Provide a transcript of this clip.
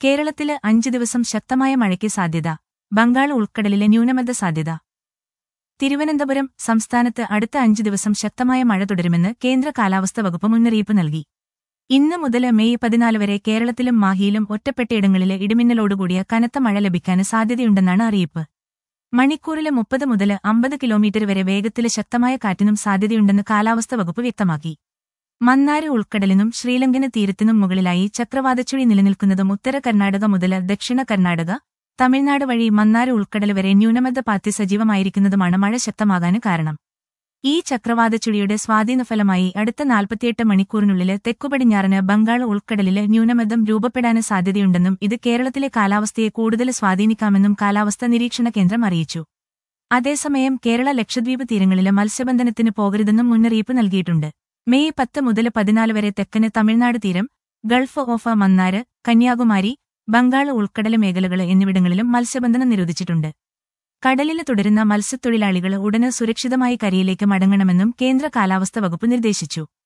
കേരളത്തില് അഞ്ചു ദിവസം ശക്തമായ മഴയ്ക്ക് സാധ്യത ബംഗാൾ ഉൾക്കടലിലെ ന്യൂനമർദ്ദ സാധ്യത തിരുവനന്തപുരം സംസ്ഥാനത്ത് അടുത്ത അഞ്ചു ദിവസം ശക്തമായ മഴ തുടരുമെന്ന് കേന്ദ്ര കാലാവസ്ഥാ വകുപ്പ് മുന്നറിയിപ്പ് നൽകി ഇന്ന് മുതൽ മെയ് പതിനാല് വരെ കേരളത്തിലും മാഹിയിലും ഒറ്റപ്പെട്ടയിടങ്ങളിലെ ഇടിമിന്നലോടുകൂടിയ കനത്ത മഴ ലഭിക്കാൻ സാധ്യതയുണ്ടെന്നാണ് അറിയിപ്പ് മണിക്കൂറില് മുപ്പത് മുതൽ അമ്പത് കിലോമീറ്റർ വരെ വേഗത്തില് ശക്തമായ കാറ്റിനും സാധ്യതയുണ്ടെന്ന് കാലാവസ്ഥാ വകുപ്പ് വ്യക്തമാക്കി മന്നാര് ഉൾക്കടലിനും ശ്രീലങ്കന് തീരത്തിനും മുകളിലായി ചക്രവാതച്ചുഴി നിലനിൽക്കുന്നതും ഉത്തര കർണാടക മുതൽ ദക്ഷിണ കർണാടക തമിഴ്നാട് വഴി മന്നാര് ഉൾക്കടൽ വരെ ന്യൂനമർദ്ദ പാത്തി സജീവമായിരിക്കുന്നതുമാണ് മഴ ശക്തമാകാന് കാരണം ഈ ചക്രവാതച്ചുഴിയുടെ സ്വാധീനഫലമായി അടുത്ത നാൽപ്പത്തിയെട്ട് മണിക്കൂറിനുള്ളിൽ തെക്കുപടിഞ്ഞാറന് ബംഗാൾ ഉൾക്കടലില് ന്യൂനമർദ്ദം രൂപപ്പെടാന് സാധ്യതയുണ്ടെന്നും ഇത് കേരളത്തിലെ കാലാവസ്ഥയെ കൂടുതൽ സ്വാധീനിക്കാമെന്നും കാലാവസ്ഥാ നിരീക്ഷണ കേന്ദ്രം അറിയിച്ചു അതേസമയം കേരള ലക്ഷദ്വീപ് തീരങ്ങളില് മത്സ്യബന്ധനത്തിന് പോകരുതെന്നും മുന്നറിയിപ്പ് നൽകിയിട്ടുണ്ട് മെയ് പത്ത് മുതൽ പതിനാല് വരെ തെക്കന് തമിഴ്നാട് തീരം ഗൾഫ് ഓഫ് മന്നാര് കന്യാകുമാരി ബംഗാൾ ഉൾക്കടൽ മേഖലകൾ എന്നിവിടങ്ങളിലും മത്സ്യബന്ധനം നിരോധിച്ചിട്ടുണ്ട് കടലില് തുടരുന്ന മത്സ്യത്തൊഴിലാളികൾ ഉടന് സുരക്ഷിതമായി കരയിലേക്ക് മടങ്ങണമെന്നും കേന്ദ്ര കാലാവസ്ഥാ വകുപ്പ് നിർദ്ദേശിച്ചു